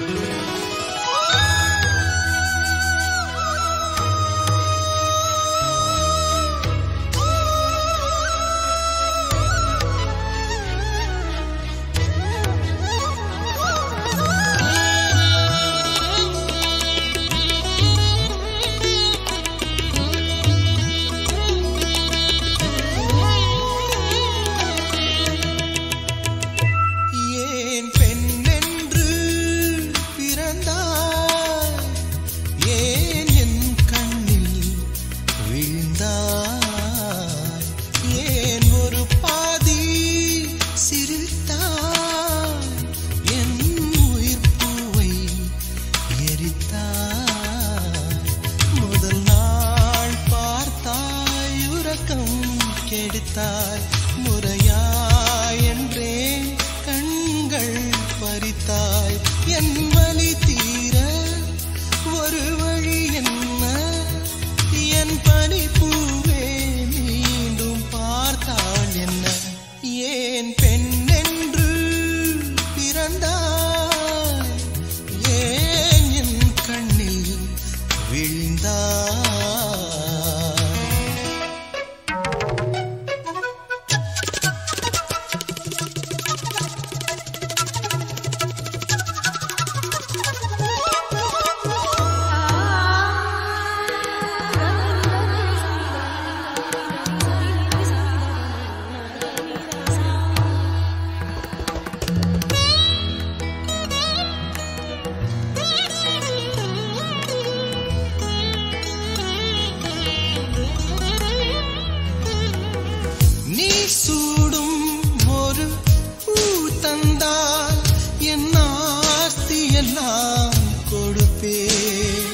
ஏன் பெண்ணென்று பிறந்தாய் ஏன் என் கண்ணில் விழுந்தாய் ஏன் ஒரு பாதி சிரித்தாய் என் உயிர் பூவை எரித்தாய் முதல் நாள் பார்த்தாய் உறக்கம் கெடுத்தாய் முறையாய் என்றேன் கண்கள் பறித்தாய் என் வலி தீர ஒரு வழி என்ன என் பனி பூவே மீண்டும் பார்த்தாள் என்ன ஏன் பெண் என்று பிறந்தாய் ஏன் என் கண்ணில் விழுந்தாய் நீ சூடும் ஒரு பூ தந்தால் என் ஆஸ்தி எல்லாம் கொடுப்பேன்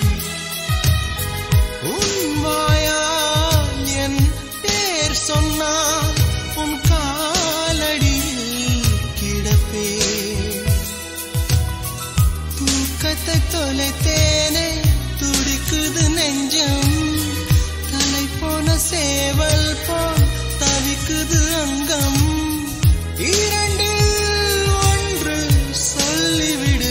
உன் வாயால் என் பேர் சொன்னால் உன் காலடியில் கிடப்பேன் தூக்கத்தை தொலைத்தேனே துடிக்குது நெஞ்சம் தலை போன சேவல் போல் தவிக்குது அங்கம் இரண்டில் ஒன்று சொல்லிவிடு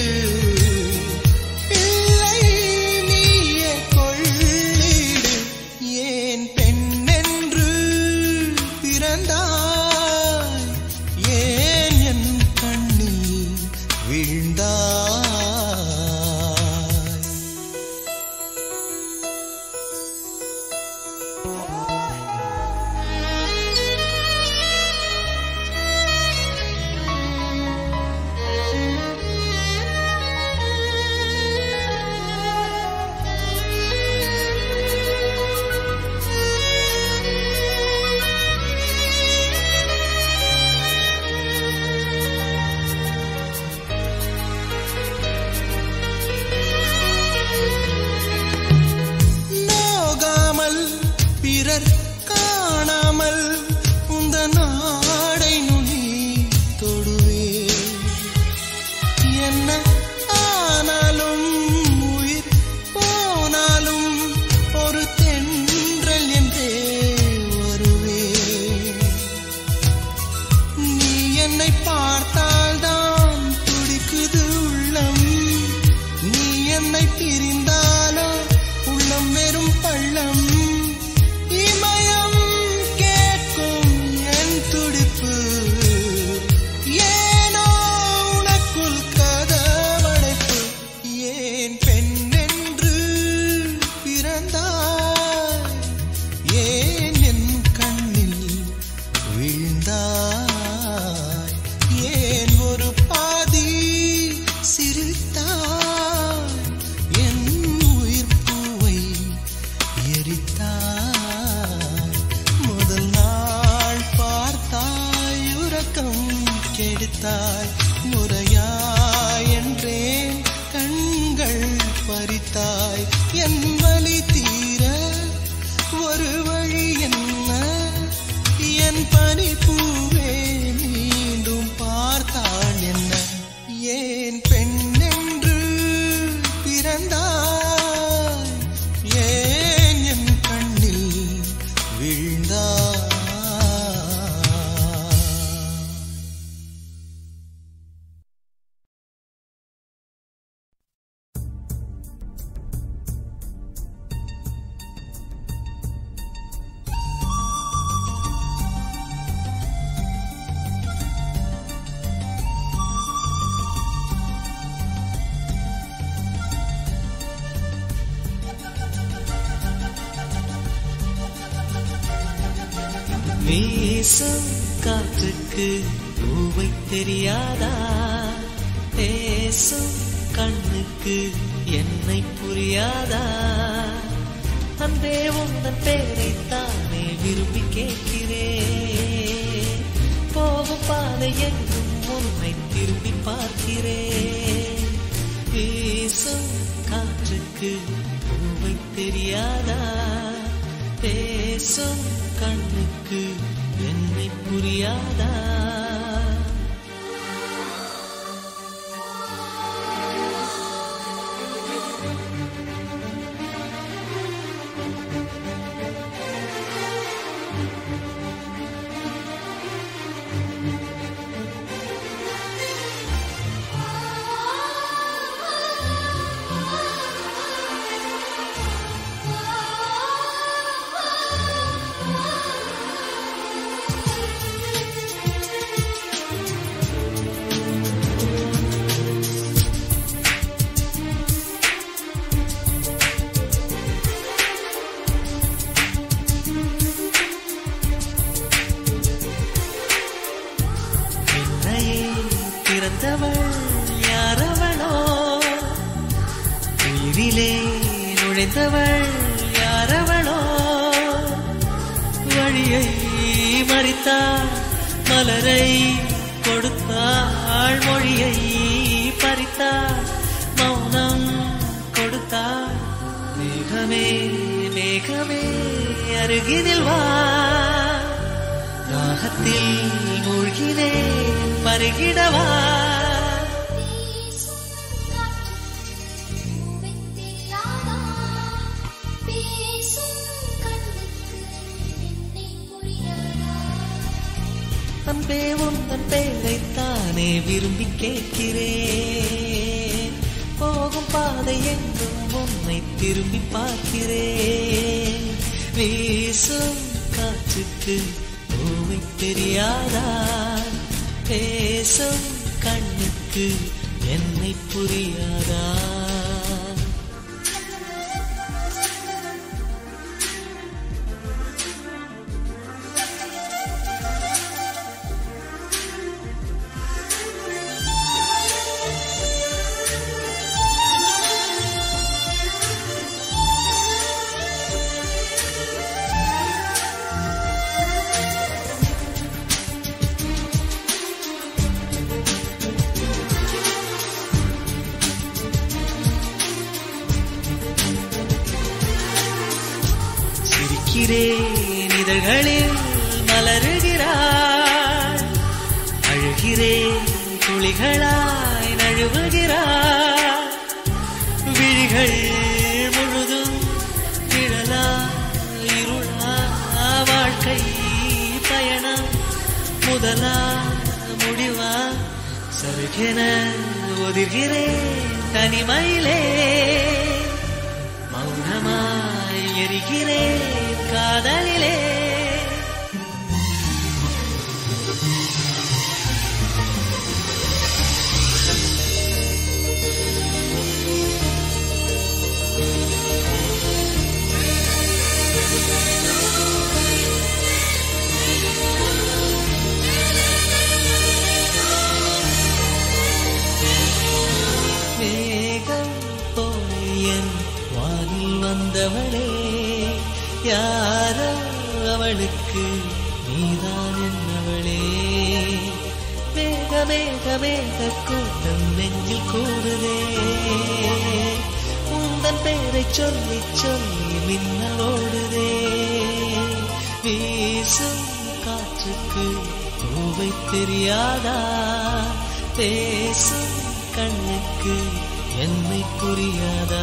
இல்லை நீயே கொள்ளிடு ஏன் பெண்ணென்று பிறந்தாய் ஏன் என் கண்ணில் விழுந்தாய் நோகாமல் பிறர் காணாமல் உந்த நாடை நுனி தொடுவே என்ன ஆனாலும் உயிர் போனாலும் ஒரு தென்றல் என்றே வருவே நீ என்னை பார்த்தால்தான் துடிக்குது உள்ளம் நீ என்னை பிரிந்தாலோ உள்ளம் வெறும் பள்ளம் இமயம் கேட்கும் என் துடிப்பு ஏனோ உனக்குள் கதவடைப்பு ஏன் பெண்ணென்று பிறந்தாய் ஏன் என் கண்ணில் விழுந்தாய் ஏன் ஒரு பாதி சிரித்தாய் என் உயிர் பூவை எரித்தாய் முதல் நாள் பார்த்தாய் உறக்கம் கெடுத்தாய் முறையாய் என்றேன் கண்கள் பறித்தாய் என் வலி தீர ஒரு வழி என்ன என் பனி பூவே மீண்டும் பார்த்தாள் என்ன ஏன் பெண்ணென்று பிறந்தாய் ஏன் என் கண்ணில் விழுந்தாய் வீசும் காற்றுக்கு பூவை தெரியாதா பேசும் கண்ணுக்கு என்னை புரியாதா அன்பே உந்தன் பேரை தானே விரும்பி கேட்கிறேன் போகும் பாதை எங்கும் உன்னை திரும்பி பார்க்கிறேன் வீசும் காற்றுக்கு பூவை தெரியாதா பேசும் கண்ணுக்கு என்னை புரியாதா என்னையே பிறந்தவள் யாரவளோ உயிரிலே நுழைந்தவள் யாரவளோ வழியை மறித்தாள் மலரை கொடுத்தாள் மொழியை பறித்தாள் மௌனம் கொடுத்தாள் மேகமே மேகமே அருகினில் வா தாகத்தில் மூழ்கினே பருகிடவா அன்பே உந்தன் பேரைத்தானே விரும்பி கேட்கிறேன் போகும் பாதை எங்கும் உன்னை திரும்பி பார்க்கிறேன் வீசும் காற்றுக்கு பூமி தெரியாதா பேசும் கண்ணுக்கு என்னை புரியாதா சிரிக்கிறேன் இதழ்களில் மலருகிறாள் அழுகிறேன் துளிகளாய் நழுவுகிறாள் விழிகள் முழுதும் நிழலா இருளா வாழ்க்கை பயணம் முதலா முடிவா சருகென ஒதிர்கிறேன் தனிமையிலே மௌனமாய் எரிகிறேன் காதலிலே மேகம் போயன் வானில் வந்தவளே யாரோ அவளுக்கு நீதான் என்னவளே மேக மேக மேக கூட்டம் நெஞ்சில் கூடுதே உந்தன் பேரை சொல்லி சொல்லி மின்னல் ஓடுதே வீசும் காற்றுக்கு பூவை தெரியாதா பேசும் கண்ணுக்கு என்னை புரியாதா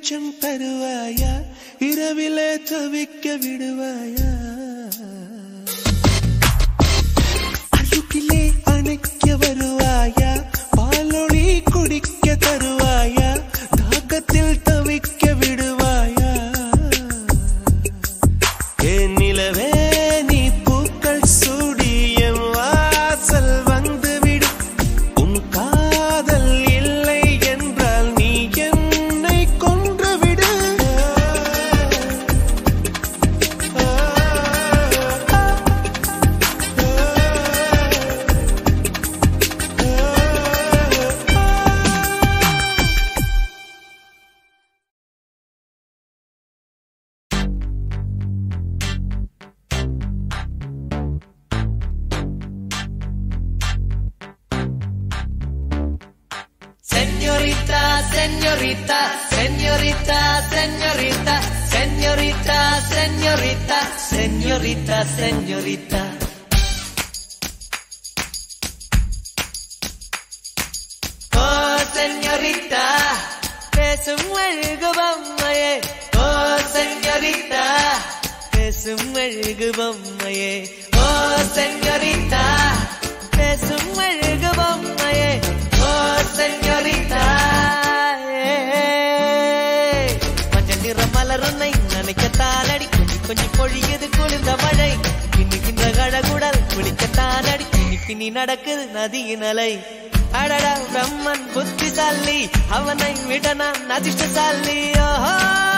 வெளிச்சம் தருவாயா இரவிலே தவிக்க விடுவாயா அழுக்கிலே அணைக்க வருவாயா பாலொளி குடிக்க தருவாயா தாக்கத்தில் தவிக்க விடுவாயா என் நிலவே நீ பூக்கள் சூடி என் வாசல் வந்துவிடு உன் காதல் இல்லை என்றால் நீ என்னை கொன்றுவிடு Señorita, señorita, señorita, señorita, señorita, señorita, señorita, señorita. Oh, señorita, பேசும் அழகு பொம்மையே ஓ செஞ்சரித்தா பேசும் அழகு பொம்மையே ஓ செஞ்சரித்தா பேசும் அழகு பொம்மையே ஓ செஞ்சரித்தா மஞ்சள் நிற மலருன்னை நினைக்கத்தான் அடி கொஞ்சி கொஞ்சி பொழியுது குளிர்ந்த மழை பின்னுகின்ற கழகுடல் குளிக்கத்தான் அடி பின்னி பின்னி நடக்குது நதியின் அலை அடடா பிரம்மன் புத்திசாலி அவனை விட நான் அதிர்ஷ்டசாலி ஓஹோ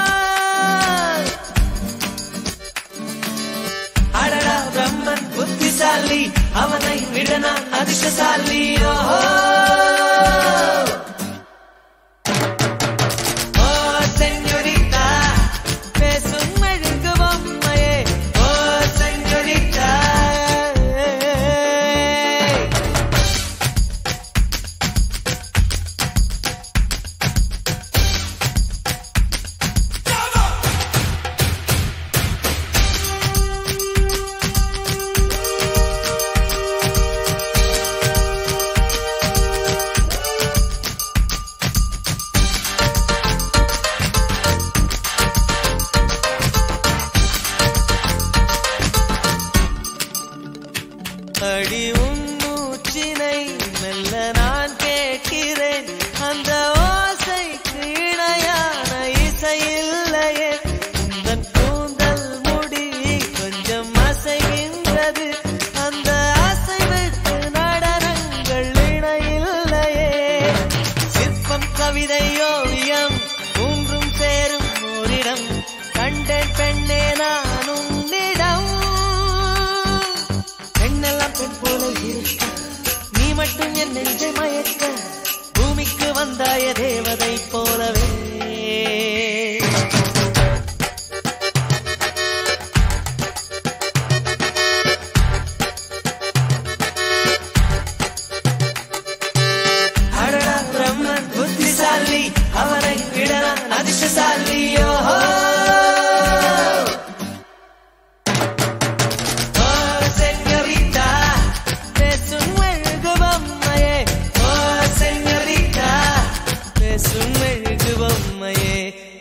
அடடா பிரம்மன் புத்திசாலி அவனை விட நான் அதிர்ஷ்டசாலி ஓஹோ ஓ செஞ்சோரிட்டா பேசும் அழகு பொம்மையே ஓ செஞ்சோரிட்டா அடி உன் மூச்சினை மெல்ல நான் கேட்கிறேன் அந்த ஓசைக்கு இணையான இசை இல்லையே உந்தன் கூந்தல் முடி கொஞ்சம் அசைகின்றது அந்த அசைவுக்கு நடனங்கள் இணையில்லையே சிற்பம் கவிதை ஓவியம் மூன்றும் சேரும் ஓரிடம் கண்டேன் பெண்ணே நான் உன்னிடம் பெண்ணெல்லாம் பெண் போல இருக்க நீ மட்டும் என் நெஞ்சை மயக்க பூமிக்கு வந்தாய தேவதை போலவே அடடா பிரம்மன் புத்திசாலி அவனை விட நான் அதிர்ஷ்டசாலி ஓஹோ ஓ செஞ்சரிட்டா பேசும் அழகு பொம்மையே ஓ செஞ்சரிட்டா பேசும் அழகு பொம்மையே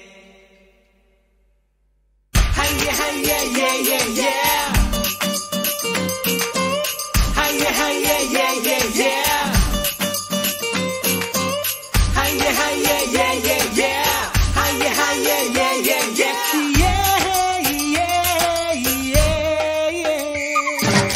ஹைய ஹைய ஏ ஏ ஏ ஹைய ஹைய ஏ ஏ ஏ ஹைய ஹைய ஏ ஏ ஏ ஹைய ஹைய ஏ ஏ ஏ Yeah, yeah, yeah, yeah.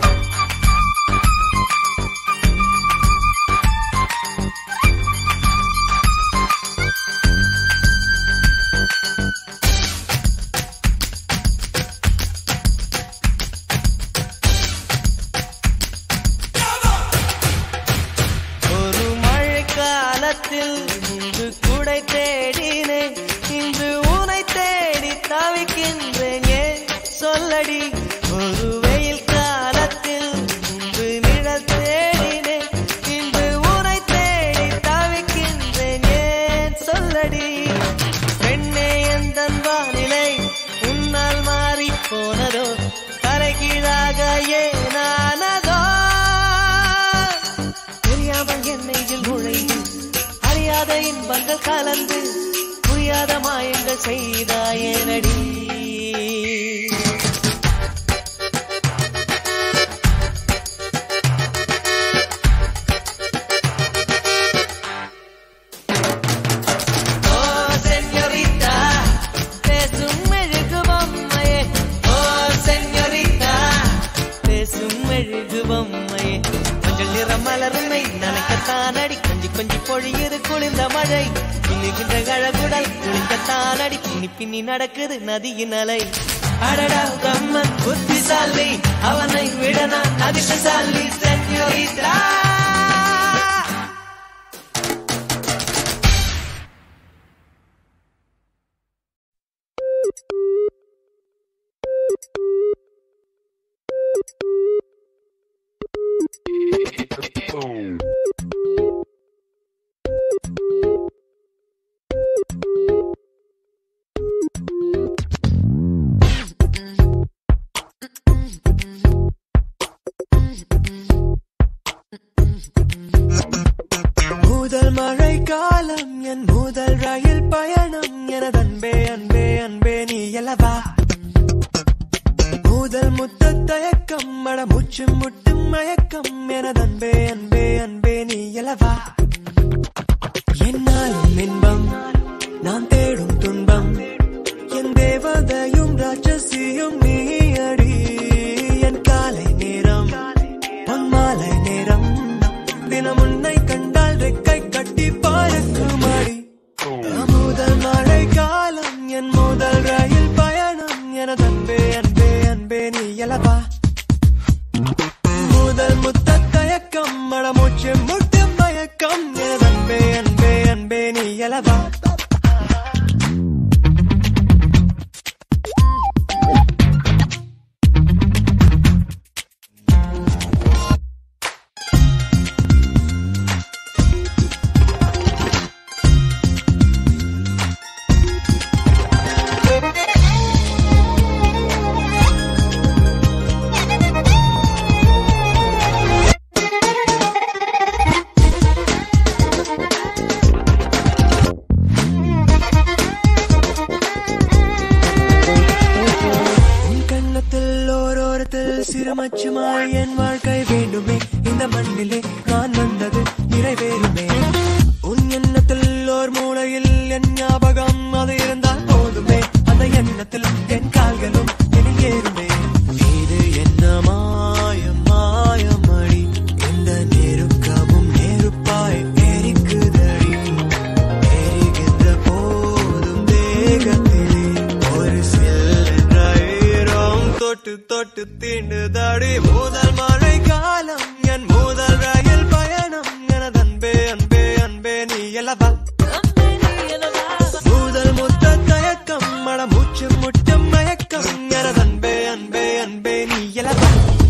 ஒரு மழைக்காலத்தில் இன்று குடை தேடினேன் இன்று உனை தேடி தவிக்கின்றேன் ஏன் சொல்லடி ஒரு வெயில் காலத்தில் இன்று நிழல் தேடினேன் இன்று உனை தேடி தவிக்கின்றேன் ஏன் சொல்லடி பெண்ணே எந்தன் வானிலை உன்னால் மாறி போனதோ கரைகீழாக ஏனானதோ தெரியாமல் என் நெஞ்சில் நுழைந்து அறியாத இன்பங்கள் கலந்து புரியாத செய்தாயனடி ஓ செஞ்சோரிட்டா பேசும் மெழுகு பொம்மையே ஓ செஞ்சோரிட்டா பேசும் மெழுகு பொம்மையே மஞ்சள் நிற மலருமை நனைக்கத்தான் அடி கொஞ்சி கொஞ்சி பொழியுது குளிர்ந்த மழை பின்னுகின்ற கழகுடல் குளிக்கத்தான் அடி பின்னி பின்னி நடக்குது நதியின் அலை அடடா பிரம்மன் புத்திசாலி அவனை விட நான் அதிர்ஷ்டசாலி செஞ்சோரிட்டா முதல் மழை காலம் என் முதல் ரயில் பயணம் எனது அன்பே அன்பே அன்பே நீ எல்லவா முதல் முத்த தயக்கம் மட முச்சு முட்டும் மயக்கம் எனது அன்பே அன்பே அன்பே நீ எல்லவா என்னாலும் இன்பம் நான் தேடும் துன்பம் என் தேவதையும் ராட்சசியும் நீ அடி என் காலை நேரம் பொன்மாலை நேரம் தினம் உன்னை கண்டால் ரெக்கை கட்டி பாருக்குமாடி முதல் மழை காலம் என் முதல் ரயில் பயணம் எனது அன்பே அன்பே அன்பே நீ எலவா முதல் முத்த தயக்கம் மடமூச்சு முட்டு மயக்கம் எனது அன்பே அன்பே அன்பே நீ எலவா உன் கண்ணத்தில் ஓரோரத்தில் சிறுமச்சுமாய் என் வாழ்க்கை வேண்டுமே இந்த மண்ணிலே நான் வந்தது நிறைவேறுமே உன் எண்ணத்தில் ஓர் மூலையில் என் ஞாபகம் அது இருந்தால் போதுமே அந்த எண்ணத்தில் என் கால்களும் எனில் ஏறுமே இது என்ன மாயம் மாயமடி இந்த நெருக்கமும் நெருப்பாய் எரிக்குதடி எரிகின்ற போதும் தேகத்திலே ஒரு செல்ல ஈரம் தொட்டு தொட்டு தீண்டுதடி முதல் மழை காலம் என் முதல் ரயில் பயணம் எனது அன்பே அன்பே அன்பே நீ எல்லவா முதல் முத்த தயக்கம் மட மூச்சு முட்டும் மயக்கம் எனது அன்பே அன்பே அன்பே நீ எல்லவா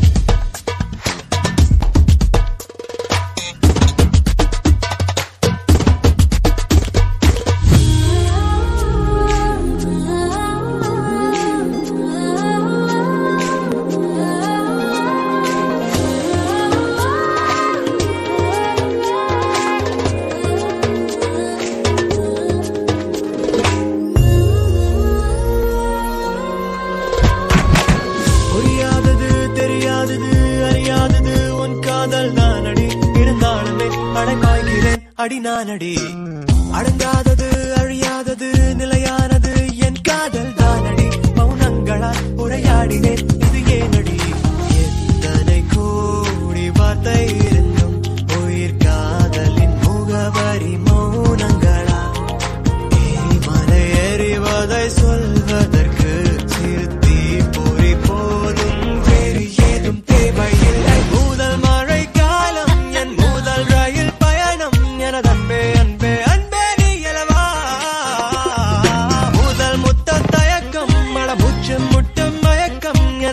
புரியாதது தெரியாதது அறியாதது உன் காதல் நான் அடி இருந்தாலுமே அடைப்பாய்கிறேன் அடி நான் அடி அடங்காதது அழியாதது நிலையானது என் காதல் தான் அடி மௌனங்களால் உரையாடினேன் இது ஏனடி எத்தனை கோடி வார்த்தை இருந்தும் உயிர் காதலின் முகவரி மௌனங்களா மலை எறிவதை சொல்வதற்கு சிறுத்தி பொறி போதும் வேறு ஏதும் தேவையில்லை முதல் மழை காலம் என் முதல் ரயில் பயணம் எனது அன்பே அன்பே அன்பே நீ எலவா முதல் முத்த தயக்கம் மட முச்சு முட்டும் மயக்கம்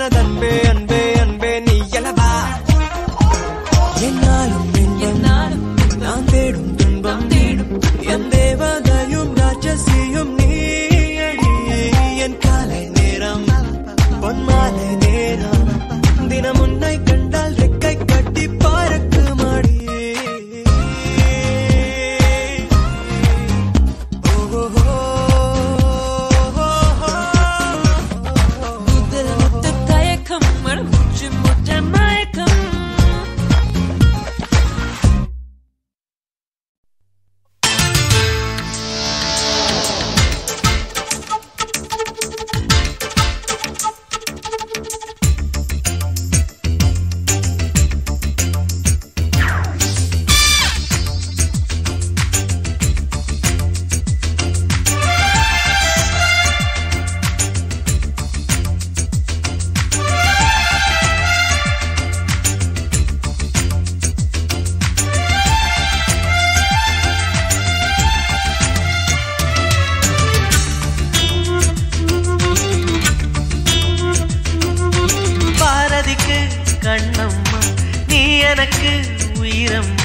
எனக்கு உயிரம்மா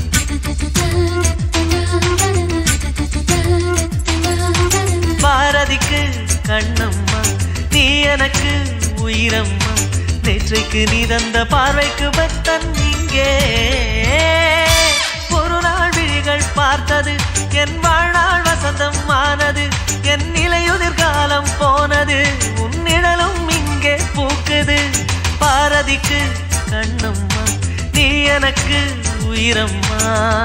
பாரதிக்கு கண்ணம்மா நீ எனக்கு உயிரம்மா நேற்றைக்கு நீ தந்த பார்வைக்கு பக்தன் இங்கே ஒரு நாள் விழிகள் பார்த்தது என் வாழ்நாள் வசந்தம் ஆனது என் நிலையுதிர் காலம் போனது உன் நிழலும் இங்கே பூக்குது பாரதிக்கு கண்ணம்மா நீ எனக்கு உயிரம்மா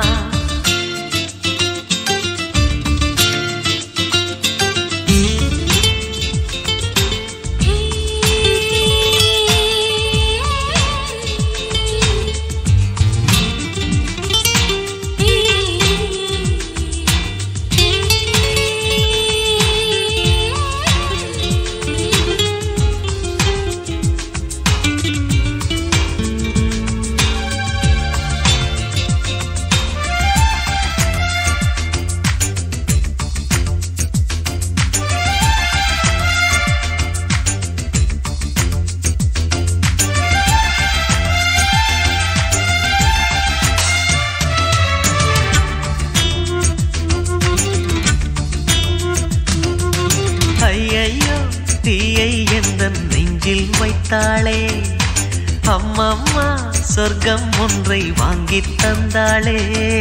ஐயையோ தீயை எந்த நெஞ்சில் வைத்தாளே அம்மம்மா சொர்க்கம் ஒன்றை வாங்கித் தந்தாளே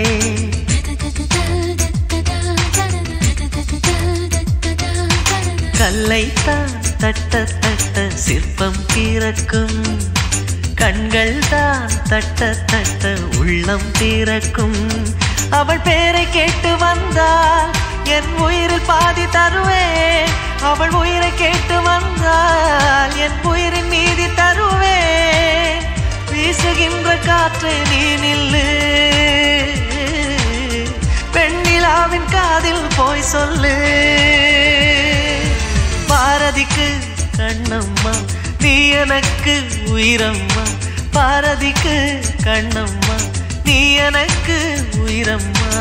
கல்லைத்தான் தட்ட தட்ட சிற்பம் திறக்கும் கண்கள் தான் தட்ட தட்ட உள்ளம் திறக்கும் அவள் பேரை கேட்டு வந்தால் என் உயிரில் பாதி தருவேன் அவள் உயிரை கேட்டு வந்தால் என் உயிரின் மீதி தருவேன் வீசுகின்ற காற்றை நீ நில்லு பெண்ணிலாவின் காதில் போய் சொல்லு பாரதிக்கு கண்ணம்மா நீ எனக்கு உயிரம்மா பாரதிக்கு கண்ணம்மா நீ எனக்கு உயிரம்மா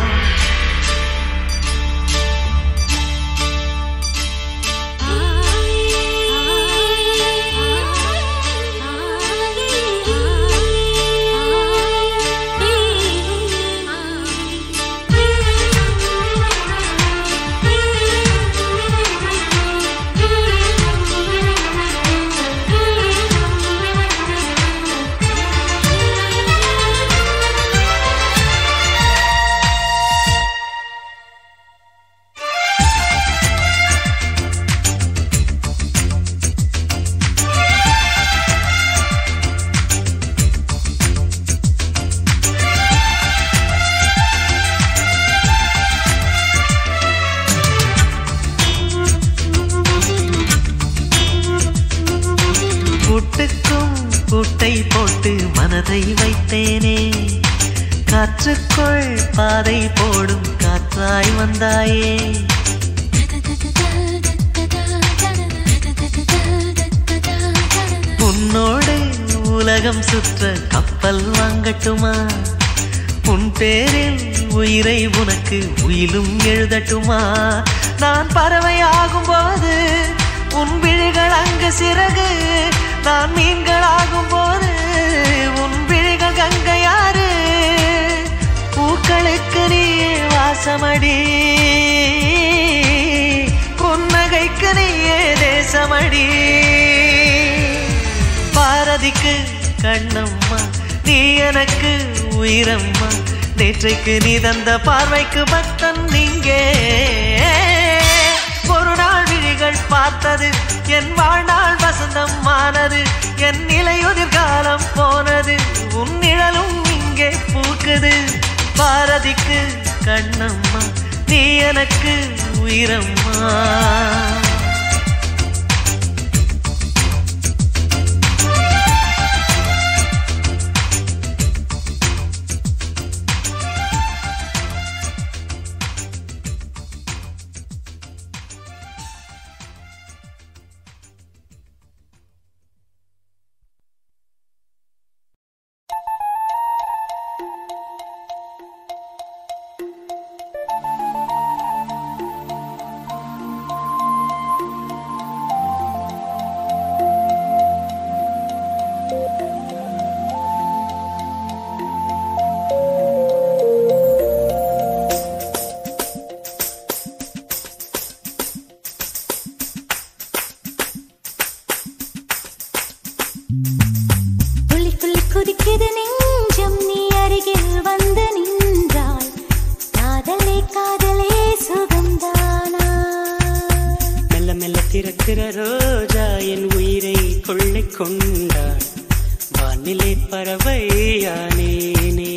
கூட்டுக்கும் கூட்டை போட்டு மனதை வைத்தேனே காற்றுக்குள் பாதை போடும் காற்றாய் வந்தாயே உன்னோடு உலகம் சுற்ற கப்பல் வாங்கட்டுமா உன் பேரில் உயிரை உனக்கு உயிலும் எழுதட்டுமா நான் பறவை ஆகும் போது உன் விழிகள் அங்கு சிறகு நான் மீன்கள் ஆகும் போது உன் விழிகள் கங்கையாறு பூக்களுக்கு நீயே வாசமடி புன்னகைக்கு நீயே தேசமடி பாரதிக்கு கண்ணம்மா நீ எனக்கு உயிரம்மா நேற்றைக்கு நீ தந்த பார்வைக்கு பக்தன் நீங்கே ஒரு நாள் விழிகள் பார்த்தது என் வாழ்நாள் வசந்தம் ஆனது என் நிலையுதிர் காலம் போனது உன் நிழலும் இங்கே பூக்குது பாரதிக்கு கண்ணம்மா நீ எனக்கு உயிரம்மா திறக்கிற ரோஜா என் உயிரை கொள்ளை கொண்டாள் வானிலை பறவையானேனே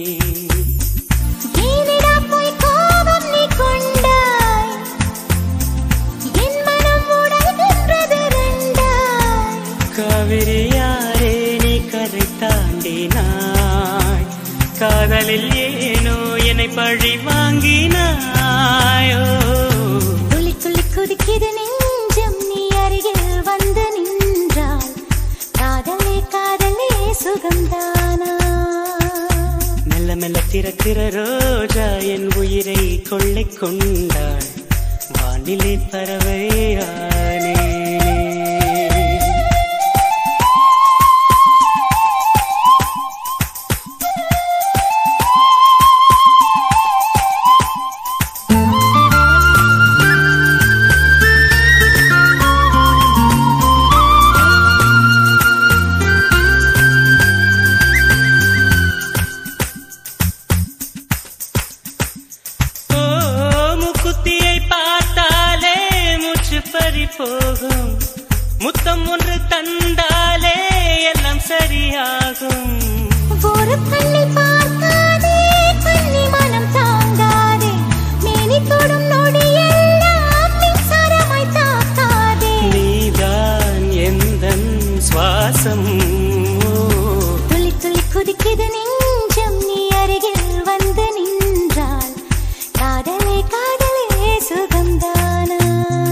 ஏனிடா போய் கோபம் நீ கொண்டாய் என் மனம் உடைகின்றது ரெண்டாய் காவிரி யாரே நீ கரை தாண்டினாய் காதலில் ஏனோ என்னை பழி வாங்கினாயோ துளி துளி குதிக்குது நெஞ்சம் நீ அருகில் வந்து நின்றால் காதலே காதலே சுகம்தானா மெல்ல மெல்ல திறக்கிற ரோஜா என் உயிரை கொள்ளை கொண்டாள் வானிலை பறவையானே ஓ முக்குத்தியை பார்த்தாலே மூச்சு பறி போகும் முத்தம் ஒன்று தந்தாலே எல்லாம் சரியாகும் ஒரு கண்ணை பார்க்காதே கண்ணி மனம் தாங்காதே மேனி தொடும் நொடியெல்லாம் மின்சாரமாய் தாக்காதே நீதான் எந்தன் சுவாசம் ஓ, துளி துளி குதிக்குது நெஞ்சம் நீ அருகில் வந்து நின்றால் காதலே காதலே சுகம்தானா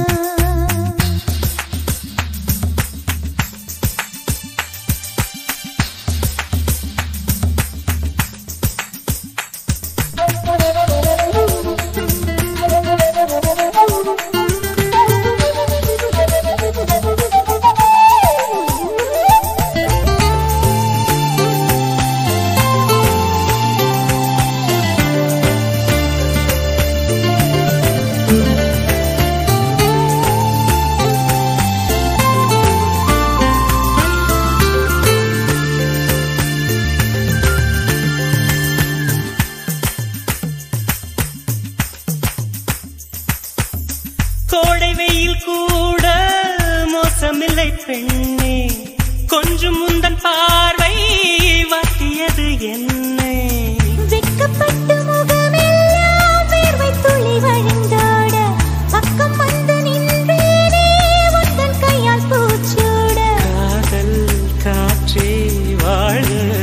கோடை வெயில் கூட மோசமில்லை பெண்ணே கொஞ்சம் முந்தன் பார்வை வாட்டியது என்னை வெட்கப்பட்டு முகமெல்லாம் வேர்வை துளி வழிந்தோட பக்கம் வந்து நின்றேனே உந்தன் கையால் பூச்சூட காதல் காற்றே வாழ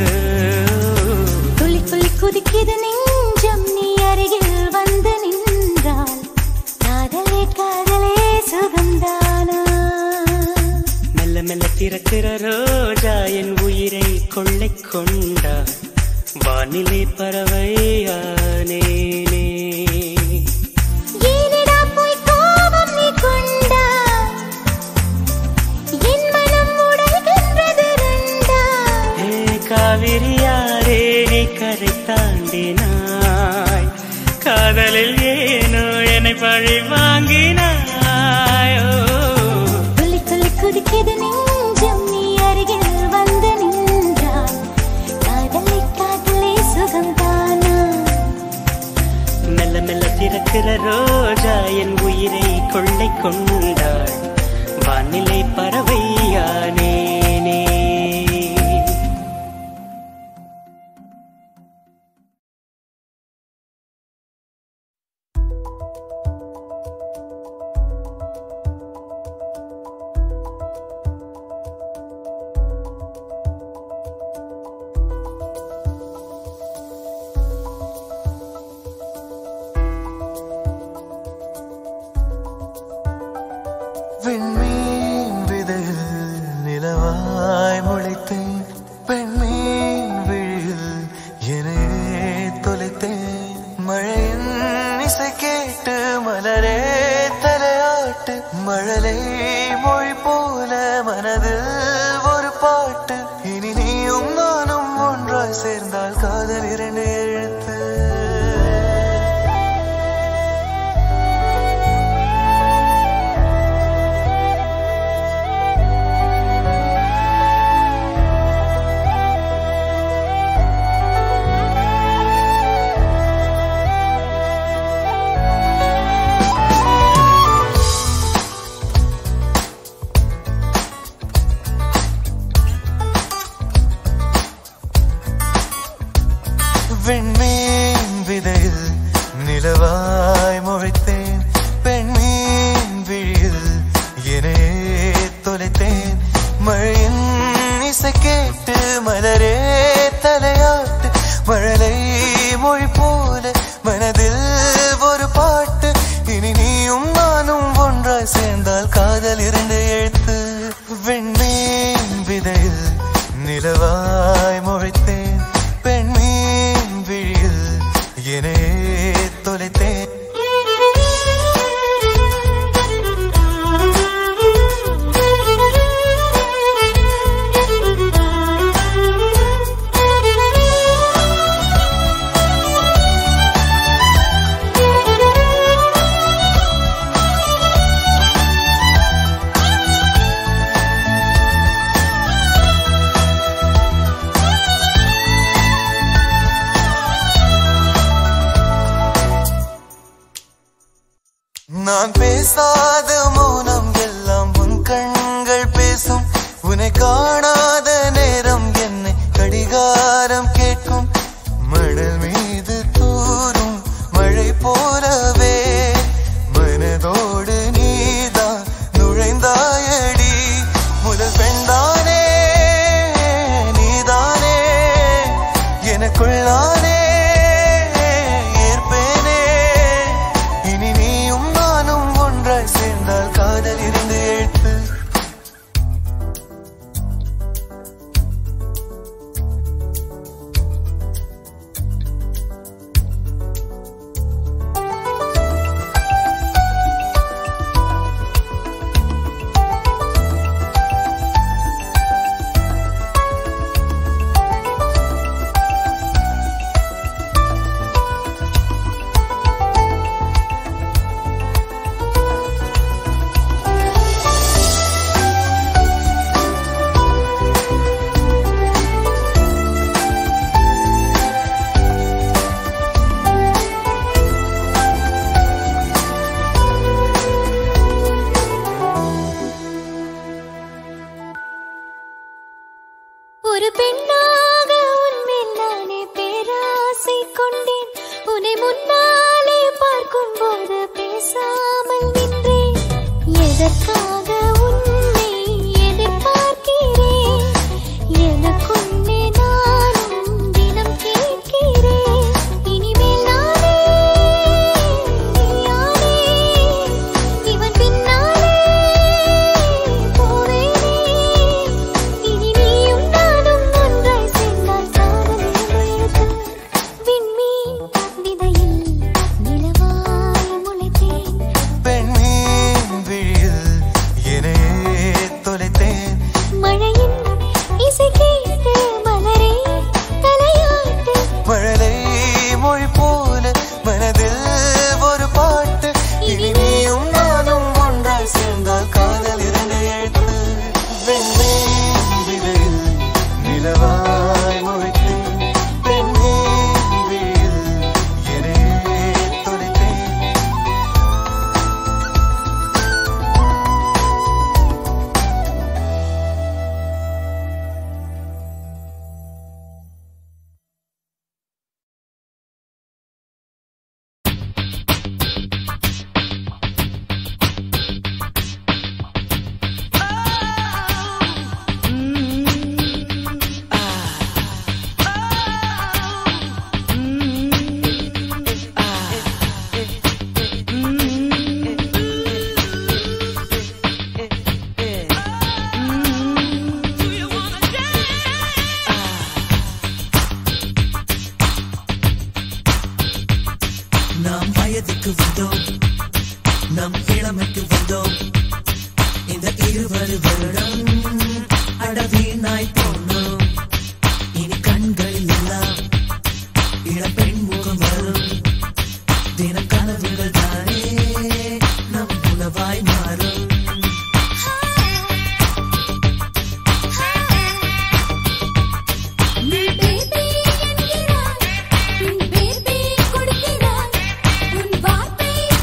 துளி துளி குதிக்குது நெஞ்சம் நீ அருகில் வந்து நின்றால் காதலே காதலே சுகம்தானா மெல்ல மெல்ல திறக்கிற ரோஜா என் உயிரை கொள்ளை கொண்டார் வானிலை பறவையானேனே ஏனிடா போய் கோபம் நீ கொண்டாய் என் மனம் உடைகின்றது ரெண்டாய் ஏ காவிரியாரே நீ கரை தாண்டினாய் காதலில் ஏனோ என்னை பழி வாங்கினாயோ துளி துளி குதிக்குது நெஞ்சம் நீ அருகில் வந்து நின்றால் காதலை காதலே சுகம்தானா மெல்ல மெல்ல திறக்கிற ரோஜா என் உயிரை கொள்ளை கொண்டாள் வானிலை பறவையானேனே விண்மீன் விதையில் நிலவாய் முளைத்தேன் பெண்மீன் விழியில் என்னையே தொலைத்தேன் மழையின் இசை கேட்டு மலரே தலையாட்டு மழலை மொழி போல மனதில் ஒரு பாட்டு இனி நீயும் நானும் ஒன்றாய் சேர்ந்தால் காதல் இரண்டு எழுத்து விண்மீன் விதையில் நிலவாய் முளைத்தேன் பெண்மீன் விழியில் என்னையே தொலைத்தேன் மழையின் இசை கேட்டு மலரே தலையாட்டு மழலை மொழி போல மனதில் ஒரு பாட்டு இனி நீயும் நானும் ஒன்றாய் சேர்ந்தால் காதல் இரண்டு எழுத்து விண்மீன் விதையில் நிலவாய் முளைத்தேன் பெண்மீன் விழியில் என்னையே தொலைத்தேன் நான் பேசாத மௌனம் எல்லாம் உன் கண்கள் பேசும் உன்னை காணாத நேரம் என்னை கடிகாரம் கேட்கும் மணல் மீது தூரும் மழை போலவே மனதோடு நீதான் நுழைந்தாயடி முதல் பெண்தானே நீதானே எனக்குள்ளானே ஏற்பேனே இனி நீயும் நானும் ஒன்றாய் சேர்ந்தால் காதல் இருந்து எழுத்து ஒரு பெண்ணாக உன்மேல் நானே பேராசை கொண்டேன் உன்னை முன்னாலே பார்க்கும் போது பேசாமல் நின்றேன் எதற்காக உன்னை எதிர்பார்க்கிறேன் எனக்குள்ளே நானும் தினம் கேட்கிறேன் இனிமேல் நானே நீயானே இவன் பின்னாலே போவேனே இனி நீயும் நானும் ஒன்றாய் சேர்ந்தால் காதல் எழுத்து விண்மீன் விதையில் நிலவாய் முளைத்தேன் பெண்மீன் விழியில் என்னையே தொலைத்தேன் மழையின் இசை கேட்டு மலரே தலையாட்டு மழலை மொழி போல மனதில் ஒரு பாட்டு இனி நீயும் நானும் ஒன்றாய் சேர்ந்தால் காதல் இரண்டு எழுத்து வெண்மீன் விதையில் நிலவாய் முளைத்தேன் பெண்மீன் விழியில் என்னையே தொலைத்தேன் நாம் வயதுக்கு வந்தோம் நம் இளமைக்கு வந்தோம் இந்த இருபது வருடம் அடவீனாய் போனோம் இனி கண்களில் எல்லாம் இளப்பெண் முகம் வரும் தினம் கனவுகள் தானே நம் உணவாய் மாறும் நீ பேபி என்கிறாய் உன் பேபி கொடுக்கிறாய் உன் வார்த்தை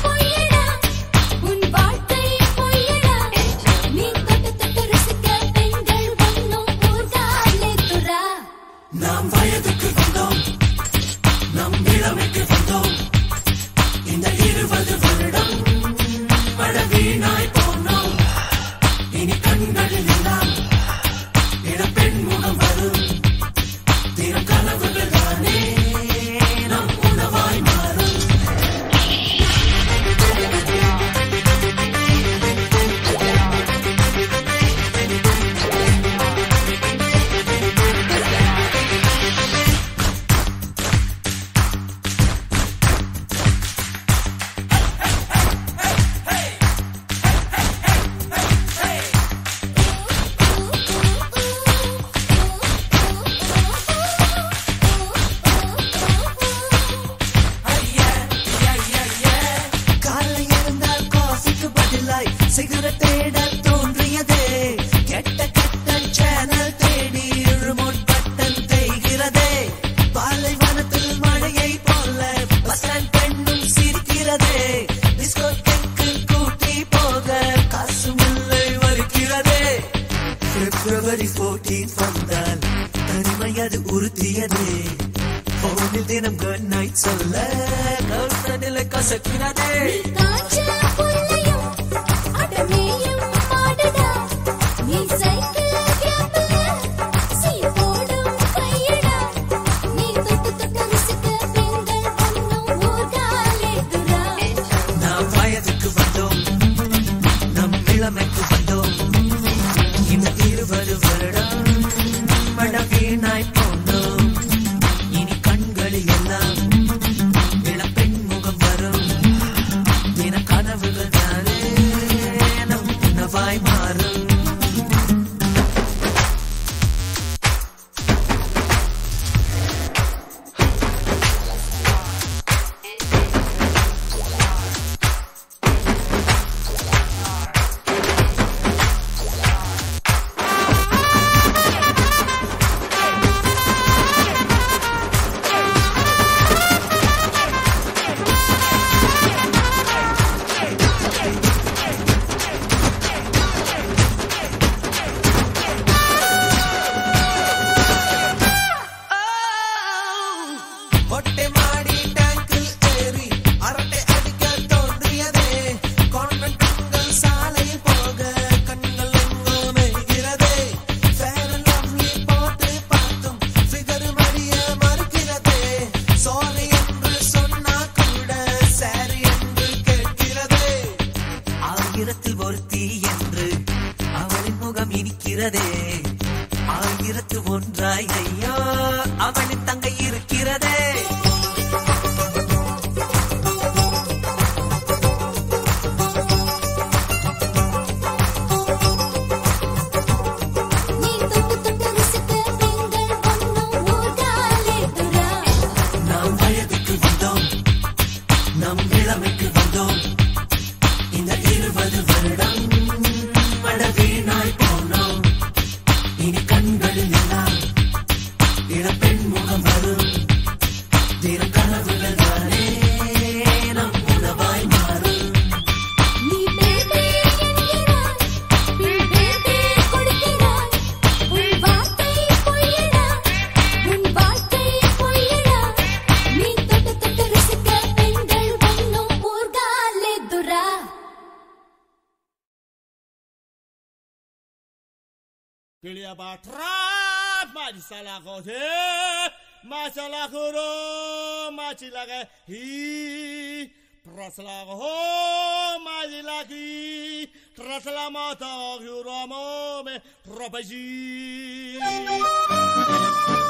கொளுத்தியதே போனில் தினம் குட் நைட் சொல்ல கேர்ள் ஃப்ரெண்டில் கசக்கினதே காஞ்ச புல்லையும் அடமேயும் மாடுடா நீ சைக்கிள் கேப்ல சீ போடும் கையடா நீ தொட்டு தொட்டு ருசிக்க பெண்கள் ஒன்னும் ஊர்காலே துரா நாம் வயதுக்கு வந்தோம் நம் இளமைக்கு வந்தோம் இந்த இருபது வருடம் மடவீனாய் போனோம் இனி கண்களில் எல்லாம் இளப்பெண் முகம் வரும் தின கனவுகள் தானே நம் உணவாய் மாறும் மொட்டை மாடி டேங்கில் ஏறி அரட்டை அடிக்க தோன்றியதே கான்வென்ட் பெண்கள் சாலையில் போக கண்கள் எங்கோ மேய்கிறதே ஃபேர் அண்ட் லவ்லி போட்டு பார்த்தும் ஃபிகர் மறிய மறுக்கிறதே சாரி என்று சொன்னா கூட சாரி என்று கேட்கிறதே ஆயிரத்தில் ஒருத்தி என்று அவளின் முகம் இனிக்கிறதே ஆயிரத்து ஒன்றாய் ஐயா அவளின் தங்கை இருக்கிறதே நீ தொட்டு தொட்டு ருசிக்க பெண்கள் ஒன்னும் ஊர்காலே துரா நாம் வயதுக்கு வந்தோம் நம் இளமைக்கு வந்தோம் இந்த இருபது வருடம் மடவீனாய் போனோம் இனி கண்களில் எல்லாம் இளப்பெண் முகம் வரும் தினம் கனவுகள் தானே நம் உணவாய் மாறும் நீ பேபே என்கிறாய் பின் பேபே கொடுக்கிறாய் உன் வார்த்தை பொய்யடா உன் வாழ்க்கை பொய்யடா நீ தொட்டு தொட்டு ருசிக்க பெண்கள் ஒன்னும் ஊர்காலே துரா Cleopatra, Majisalakose, Machalakuro, Machilake, he, Praslago, Majilaki, Traslamata, Uramo, Ropaji.